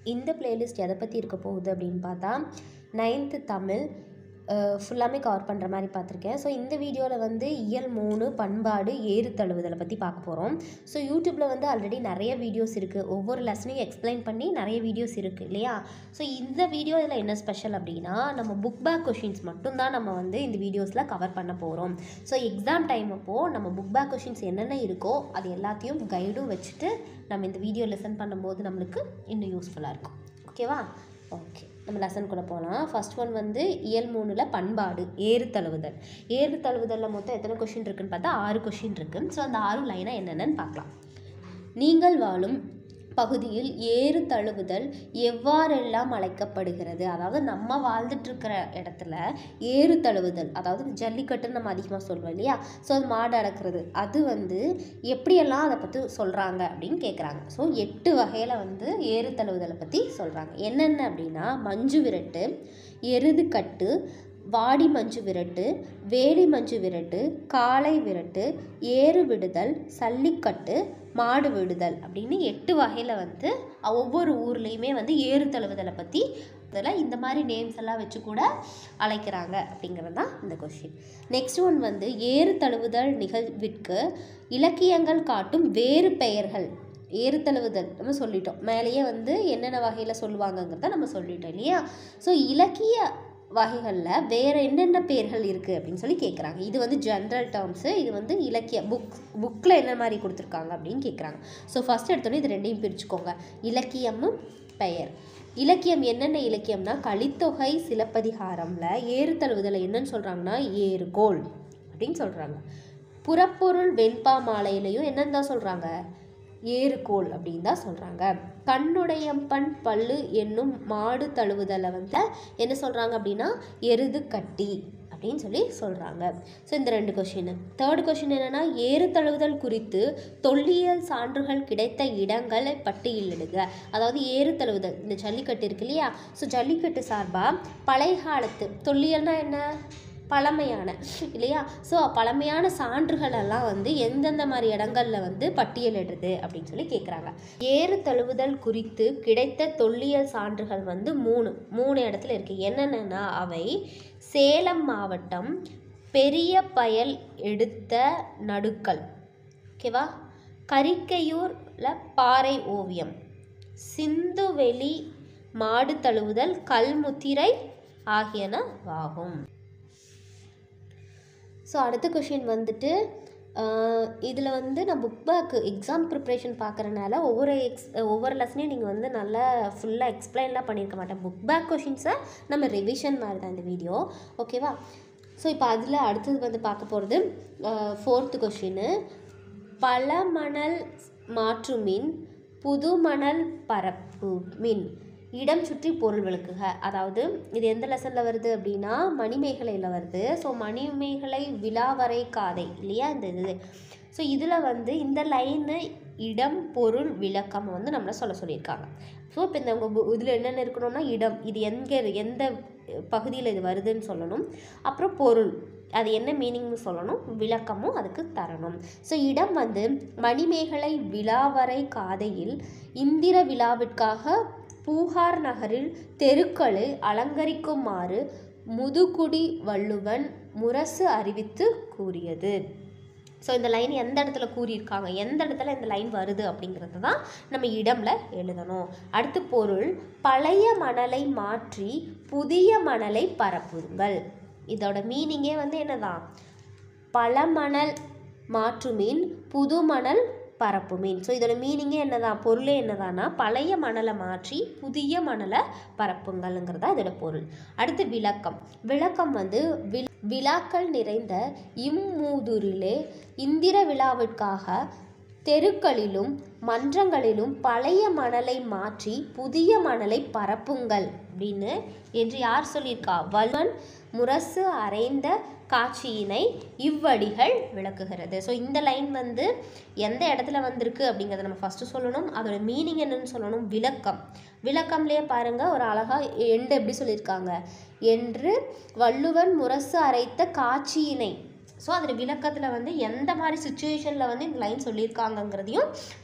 இந்த பிளேலிஸ்ட் எதை பற்றி இருக்க போகுது அப்படின்னு பார்த்தா நைன்த்து தமிழ் ஃபுல்லாமே கவர் பண்ணுற மாதிரி பார்த்துருக்கேன் ஸோ இந்த வீடியோவில் வந்து இயல் மூணு பண்பாடு ஏறு தழுவுதலை பற்றி பார்க்க போகிறோம் ஸோ யூடியூப்பில் வந்து ஆல்ரெடி நிறைய வீடியோஸ் இருக்குது ஒவ்வொரு லெசனையும் எக்ஸ்பிளைன் பண்ணி நிறைய வீடியோஸ் இருக்குது இல்லையா ஸோ இந்த வீடியோ இதில் என்ன ஸ்பெஷல் அப்படின்னா நம்ம புக் பேக் கொஷின்ஸ் மட்டும்தான் நம்ம வந்து இந்த வீடியோஸில் கவர் பண்ண போகிறோம் ஸோ எக்ஸாம் டைம் அப்போது நம்ம புக் பேக் கொஷின்ஸ் என்னென்ன இருக்கோ அது எல்லாத்தையும் கைடும் வச்சுட்டு நம்ம இந்த வீடியோ லெசன் பண்ணும்போது நம்மளுக்கு இன்னும் யூஸ்ஃபுல்லாக இருக்கும் ஓகேவா ஓகே நம்ம லெசன் கூட போகலாம் ஃபர்ஸ்ட் ஒன் வந்து இயல் மூணில் பண்பாடு ஏறு தழுவுதல் ஏறு தழுவுதலில் மொத்தம் எத்தனை கொஷின் இருக்குன்னு பார்த்தா ஆறு கொஷின் இருக்குது ஸோ அந்த ஆறு லைனாக என்னென்னு பார்க்கலாம் நீங்கள் வாழும் பகுதியில் ஏறு தழுவுதல் எவ்வாறெல்லாம் அழைக்கப்படுகிறது அதாவது நம்ம வாழ்ந்துட்டுருக்கிற இடத்துல ஏறு தழுவுதல் அதாவது ஜல்லிக்கட்டுன்னு நம்ம அதிகமாக சொல்லுவோம் இல்லையா ஸோ அது மாடு அடக்கிறது அது வந்து எப்படியெல்லாம் அதை பற்றி சொல்கிறாங்க அப்படின்னு கேட்குறாங்க ஸோ எட்டு வகையில் வந்து ஏறு தழுவுதலை பற்றி சொல்கிறாங்க என்னென்ன அப்படின்னா மஞ்சு விரட்டு எருது கட்டு வாடி மஞ்சு விரட்டு வேலி மஞ்சு விரட்டு காளை விரட்டு ஏறு விடுதல் சல்லிக்கட்டு மாடு விடுதல் அப்படின்னு எட்டு வகையில் வந்து ஒவ்வொரு ஊர்லேயுமே வந்து ஏறு தழுவுதலை பற்றி அதில் இந்த மாதிரி நேம்ஸ் எல்லாம் வச்சு கூட அழைக்கிறாங்க அப்படிங்கிறது தான் இந்த கொஷின் நெக்ஸ்ட் ஒன் வந்து ஏறு தழுவுதல் நிகழ்விற்கு இலக்கியங்கள் காட்டும் வேறு பெயர்கள் ஏறு தழுவுதல் நம்ம சொல்லிட்டோம் மேலேயே வந்து என்னென்ன வகையில் சொல்லுவாங்கங்கிறத நம்ம சொல்லிட்டோம் இல்லையா ஸோ இலக்கிய வகைகளில் வேறு என்னென்ன பேர்கள் இருக்குது அப்படின்னு சொல்லி கேட்குறாங்க இது வந்து ஜென்ரல் டேர்ம்ஸு இது வந்து இலக்கிய புக் புக்கில் என்ன மாதிரி கொடுத்துருக்காங்க அப்படின்னு கேட்குறாங்க ஸோ ஃபஸ்ட் எடுத்தோன்னே இது ரெண்டையும் பிரிச்சுக்கோங்க இலக்கியமும் பெயர் இலக்கியம் என்னென்ன இலக்கியம்னா கலித்தொகை சிலப்பதிகாரம்ல ஏறு தழுவுதலை என்னன்னு சொல்கிறாங்கன்னா ஏறுகோள் அப்படின்னு சொல்கிறாங்க புறப்பொருள் வெண்பா மாலையிலையும் என்னன்னு தான் சொல்கிறாங்க ஏறுகோள் அப்படின்னு தான் சொல்கிறாங்க கண்ணுடையம்பன் பல்லு என்னும் மாடு தழுவுதலை வந்து என்ன சொல்கிறாங்க அப்படின்னா எருது கட்டி அப்படின்னு சொல்லி சொல்கிறாங்க ஸோ இந்த ரெண்டு கொஷின் தேர்ட் கொஷின் என்னென்னா ஏறு தழுவுதல் குறித்து தொல்லியல் சான்றுகள் கிடைத்த இடங்களை பட்டியலிடுக அதாவது ஏறு தழுவுதல் இந்த ஜல்லிக்கட்டு இருக்கு இல்லையா ஸோ ஜல்லிக்கட்டு சார்பாக பழைய காலத்து தொல்லியல்னா என்ன பழமையான இல்லையா ஸோ பழமையான சான்றுகள் எல்லாம் வந்து எந்தெந்த மாதிரி இடங்கள்ல வந்து பட்டியலிடுறது அப்படின்னு சொல்லி கேட்குறாங்க ஏறு தழுவுதல் குறித்து கிடைத்த தொல்லியல் சான்றுகள் வந்து மூணு மூணு இடத்துல இருக்குது என்னென்னா அவை சேலம் மாவட்டம் பெரிய பயல் எடுத்த நடுக்கல் ஓகேவா கரிக்கையூரில் பாறை ஓவியம் சிந்துவெளி மாடு தழுவுதல் கல்முத்திரை ஆகியனவாகும் ஸோ அடுத்த கொஷின் வந்துட்டு இதில் வந்து நான் புக் பேக்கு எக்ஸாம் ப்ரிப்ரேஷன் பார்க்குறனால ஒவ்வொரு எக்ஸ் ஒவ்வொரு லெசனையும் நீங்கள் வந்து நல்லா ஃபுல்லாக எக்ஸ்பிளைன்லாம் பண்ணியிருக்க மாட்டேன் புக் பேக் கொஷின்ஸை நம்ம ரிவிஷன் மாதிரி தான் இந்த வீடியோ ஓகேவா ஸோ இப்போ அதில் அடுத்தது வந்து பார்க்க போகிறது ஃபோர்த்து கொஷின்னு பல மணல் மாற்று மின் புது மணல் பரப்பு மின் இடம் சுற்றி பொருள் விளக்குக அதாவது இது எந்த லெசனில் வருது அப்படின்னா மணிமேகலையில் வருது ஸோ மணிமேகலை விழாவரை காதை இல்லையா இந்த இது ஸோ இதில் வந்து இந்த லைனு இடம் பொருள் விளக்கம் வந்து நம்மளை சொல்ல சொல்லியிருக்காங்க ஸோ இப்போ இந்த உங்கள் இதில் என்னென்ன இருக்கணும்னா இடம் இது எங்கே எந்த பகுதியில் இது வருதுன்னு சொல்லணும் அப்புறம் பொருள் அது என்ன மீனிங்னு சொல்லணும் விளக்கமும் அதுக்கு தரணும் ஸோ இடம் வந்து மணிமேகலை விழாவரை காதையில் இந்திர விழாவிற்காக பூகார் நகரில் தெருக்களை அலங்கரிக்குமாறு முதுகுடி வள்ளுவன் முரசு அறிவித்து கூறியது ஸோ இந்த லைன் எந்த இடத்துல கூறியிருக்காங்க எந்த இடத்துல இந்த லைன் வருது அப்படிங்கிறது தான் நம்ம இடம்ல எழுதணும் அடுத்து பொருள் பழைய மணலை மாற்றி புதிய மணலை பரப்புங்கள் இதோட மீனிங்கே வந்து என்னதான் பழமணல் மாற்றுமீன் புது மணல் பரப்பு மீன் ஸோ இதோட மீனிங்கே என்னதான் பொருளே என்னதான்னா பழைய மணலை மாற்றி புதிய மணலை பரப்புங்கள்ங்கிறதா இதோட பொருள் அடுத்து விளக்கம் விளக்கம் வந்து வில் விழாக்கள் நிறைந்த இம்மூதூரிலே இந்திர விழாவிற்காக தெருக்களிலும் மன்றங்களிலும் பழைய மணலை மாற்றி புதிய மணலை பரப்புங்கள் அப்படின்னு என்று யார் சொல்லியிருக்கா வல்வன் முரசு அறைந்த காட்சியினை இவ்வடிகள் விளக்குகிறது ஸோ இந்த லைன் வந்து எந்த இடத்துல வந்திருக்கு அப்படிங்கிறத நம்ம ஃபஸ்ட்டு சொல்லணும் அதோட மீனிங் என்னன்னு சொல்லணும் விளக்கம் விளக்கம்லேயே பாருங்க ஒரு அழகா எண்டு எப்படி சொல்லியிருக்காங்க என்று வள்ளுவன் முரசு அரைத்த காட்சியினை ஸோ அதில் விளக்கத்தில் வந்து எந்த மாதிரி சுச்சுவேஷனில் வந்து இந்த லைன் சொல்லியிருக்காங்கங்கிறதையும்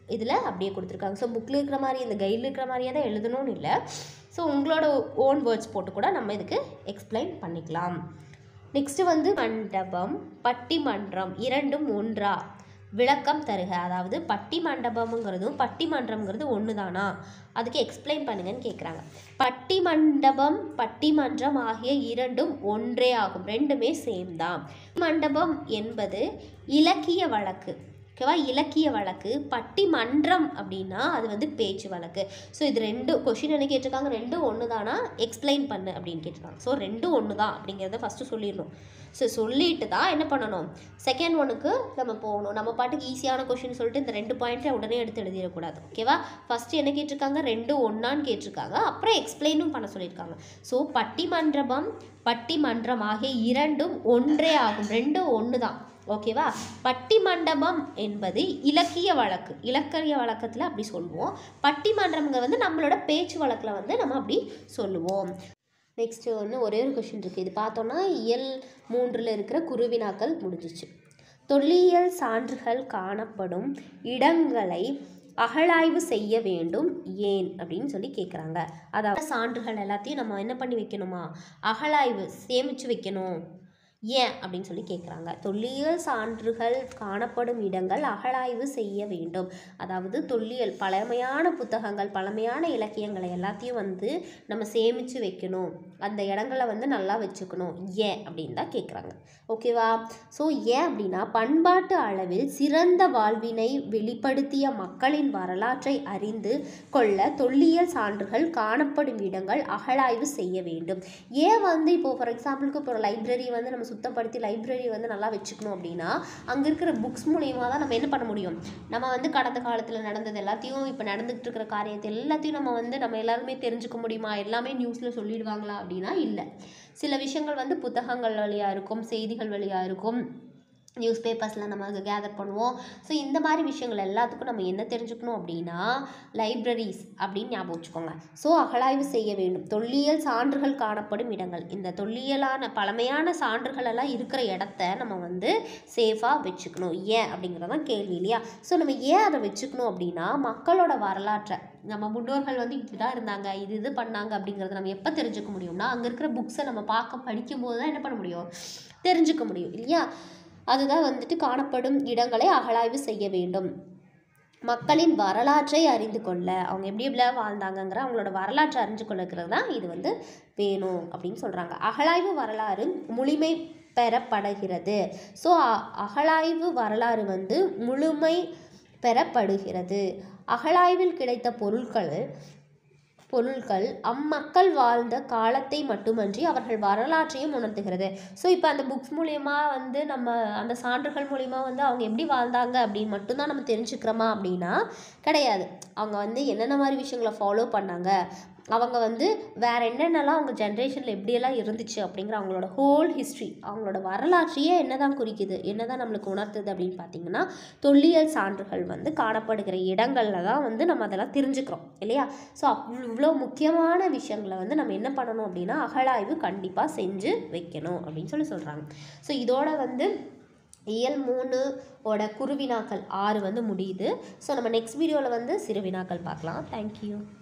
இதில் அப்படியே கொடுத்துருக்காங்க ஸோ புக்கில் இருக்கிற மாதிரி இந்த கைடில் இருக்கிற மாதிரியே தான் எழுதணும்னு இல்லை ஸோ உங்களோட ஓன் வேர்ட்ஸ் போட்டு கூட நம்ம இதுக்கு எக்ஸ்பிளைன் பண்ணிக்கலாம் நெக்ஸ்ட்டு வந்து மண்டபம் பட்டிமன்றம் இரண்டும் ஒன்றா விளக்கம் தருக அதாவது பட்டி மண்டபம்ங்கிறதும் பட்டி மன்றம்ங்கிறது ஒன்று தானா அதுக்கு எக்ஸ்பிளைன் பண்ணுங்கன்னு கேட்குறாங்க பட்டி மண்டபம் பட்டிமன்றம் ஆகிய இரண்டும் ஒன்றே ஆகும் ரெண்டுமே சேம் தான் மண்டபம் என்பது இலக்கிய வழக்கு ஓகேவா இலக்கிய வழக்கு பட்டிமன்றம் அப்படின்னா அது வந்து பேச்சு வழக்கு ஸோ இது ரெண்டு கொஷின் என்ன கேட்டிருக்காங்க ரெண்டும் ஒன்று தானா எக்ஸ்பிளைன் பண்ணு அப்படின்னு கேட்டிருக்காங்க ஸோ ரெண்டும் ஒன்று தான் அப்படிங்கிறத ஃபஸ்ட்டு சொல்லிடணும் ஸோ சொல்லிட்டு தான் என்ன பண்ணணும் செகண்ட் ஒனுக்கு நம்ம போகணும் நம்ம பாட்டுக்கு ஈஸியான கொஷின் சொல்லிட்டு இந்த ரெண்டு பாயிண்ட்டை உடனே எடுத்து எழுதிடக்கூடாது ஓகேவா ஃபஸ்ட்டு என்ன கேட்டிருக்காங்க ரெண்டு ஒன்றான்னு கேட்டிருக்காங்க அப்புறம் எக்ஸ்பிளைனும் பண்ண சொல்லியிருக்காங்க ஸோ பட்டிமன்றபம் பட்டிமன்றம் ஆகிய இரண்டும் ஒன்றே ஆகும் ரெண்டும் ஒன்று தான் ஓகேவா பட்டிமண்டபம் என்பது இலக்கிய வழக்கு இலக்கிய வழக்கத்தில் அப்படி சொல்லுவோம் பட்டிமன்றம்ங்க வந்து நம்மளோட பேச்சு வழக்கில் வந்து நம்ம அப்படி சொல்லுவோம் நெக்ஸ்ட்டு ஒன்று ஒரே ஒரு கொஷின் இருக்குது இது பார்த்தோன்னா இயல் மூன்றில் இருக்கிற குருவினாக்கள் முடிஞ்சிச்சு தொல்லியல் சான்றுகள் காணப்படும் இடங்களை அகழாய்வு செய்ய வேண்டும் ஏன் அப்படின்னு சொல்லி கேட்குறாங்க அதாவது சான்றுகள் எல்லாத்தையும் நம்ம என்ன பண்ணி வைக்கணுமா அகழாய்வு சேமித்து வைக்கணும் ஏன் அப்படின்னு சொல்லி கேட்குறாங்க தொல்லியல் சான்றுகள் காணப்படும் இடங்கள் அகழாய்வு செய்ய வேண்டும் அதாவது தொல்லியல் பழமையான புத்தகங்கள் பழமையான இலக்கியங்களை எல்லாத்தையும் வந்து நம்ம சேமித்து வைக்கணும் அந்த இடங்களை வந்து நல்லா வச்சுக்கணும் ஏன் அப்படின்னு தான் கேட்குறாங்க ஓகேவா ஸோ ஏன் அப்படின்னா பண்பாட்டு அளவில் சிறந்த வாழ்வினை வெளிப்படுத்திய மக்களின் வரலாற்றை அறிந்து கொள்ள தொல்லியல் சான்றுகள் காணப்படும் இடங்கள் அகழாய்வு செய்ய வேண்டும் ஏன் வந்து இப்போ ஃபார் எக்ஸாம்பிளுக்கு இப்போ ஒரு லைப்ரரி வந்து நம்ம சுத்தப்படுத்தி லைப்ரரி வந்து நல்லா வச்சுக்கணும் அப்படின்னா அங்கே இருக்கிற புக்ஸ் மூலியமாக தான் நம்ம என்ன பண்ண முடியும் நம்ம வந்து கடந்த காலத்தில் நடந்தது எல்லாத்தையும் இப்போ நடந்துகிட்டு இருக்கிற காரியத்தை எல்லாத்தையும் நம்ம வந்து நம்ம எல்லாருமே தெரிஞ்சுக்க முடியுமா எல்லாமே நியூஸில் சொல்லிடுவாங்களா அப்படின்னா இல்லை சில விஷயங்கள் வந்து புத்தகங்கள் வழியாக இருக்கும் செய்திகள் வழியாக இருக்கும் நியூஸ் பேப்பர்ஸில் நம்ம கேதர் பண்ணுவோம் ஸோ இந்த மாதிரி விஷயங்கள் எல்லாத்துக்கும் நம்ம என்ன தெரிஞ்சுக்கணும் அப்படின்னா லைப்ரரிஸ் அப்படின்னு ஞாபகம் வச்சுக்கோங்க ஸோ அகழாய்வு செய்ய வேண்டும் தொல்லியல் சான்றுகள் காணப்படும் இடங்கள் இந்த தொல்லியலான பழமையான சான்றுகள் எல்லாம் இருக்கிற இடத்த நம்ம வந்து சேஃபாக வச்சுக்கணும் ஏன் அப்படிங்கிறதான் கேள்வி இல்லையா ஸோ நம்ம ஏன் அதை வச்சுக்கணும் அப்படின்னா மக்களோட வரலாற்றை நம்ம முன்னோர்கள் வந்து இப்படி தான் இருந்தாங்க இது இது பண்ணாங்க அப்படிங்கிறத நம்ம எப்போ தெரிஞ்சுக்க முடியும்னா அங்கே இருக்கிற புக்ஸை நம்ம பார்க்க படிக்கும்போது தான் என்ன பண்ண முடியும் தெரிஞ்சுக்க முடியும் இல்லையா அதுதான் வந்துட்டு காணப்படும் இடங்களை அகழாய்வு செய்ய வேண்டும் மக்களின் வரலாற்றை அறிந்து கொள்ள அவங்க எப்படி எப்படிலாம் வாழ்ந்தாங்கங்கிற அவங்களோட வரலாற்றை அறிஞ்சு கொள்ளுக்கிறது தான் இது வந்து வேணும் அப்படின்னு சொல்கிறாங்க அகழாய்வு வரலாறு முழுமை பெறப்படுகிறது ஸோ அகழாய்வு வரலாறு வந்து முழுமை பெறப்படுகிறது அகழாய்வில் கிடைத்த பொருட்கள் பொருட்கள் அம்மக்கள் வாழ்ந்த காலத்தை மட்டுமன்றி அவர்கள் வரலாற்றையும் உணர்த்துகிறது ஸோ இப்போ அந்த புக்ஸ் மூலயமா வந்து நம்ம அந்த சான்றுகள் மூலிமா வந்து அவங்க எப்படி வாழ்ந்தாங்க அப்படின்னு மட்டும்தான் நம்ம தெரிஞ்சுக்கிறோமா அப்படின்னா கிடையாது அவங்க வந்து என்னென்ன மாதிரி விஷயங்களை ஃபாலோ பண்ணாங்க அவங்க வந்து வேறு என்னென்னலாம் அவங்க ஜென்ரேஷனில் எப்படியெல்லாம் இருந்துச்சு அப்படிங்கிற அவங்களோட ஹோல் ஹிஸ்ட்ரி அவங்களோட வரலாற்றையே என்ன தான் குறிக்குது என்ன தான் நம்மளுக்கு உணர்த்துது அப்படின்னு பார்த்தீங்கன்னா தொல்லியல் சான்றுகள் வந்து காணப்படுகிற இடங்களில் தான் வந்து நம்ம அதெல்லாம் தெரிஞ்சுக்கிறோம் இல்லையா ஸோ இவ்வளோ முக்கியமான விஷயங்களை வந்து நம்ம என்ன பண்ணணும் அப்படின்னா அகழாய்வு கண்டிப்பாக செஞ்சு வைக்கணும் அப்படின்னு சொல்லி சொல்கிறாங்க ஸோ இதோட வந்து இயல் மூணு ஓட குருவினாக்கள் ஆறு வந்து முடியுது ஸோ நம்ம நெக்ஸ்ட் வீடியோவில் வந்து சிறுவினாக்கள் பார்க்கலாம் தேங்க்யூ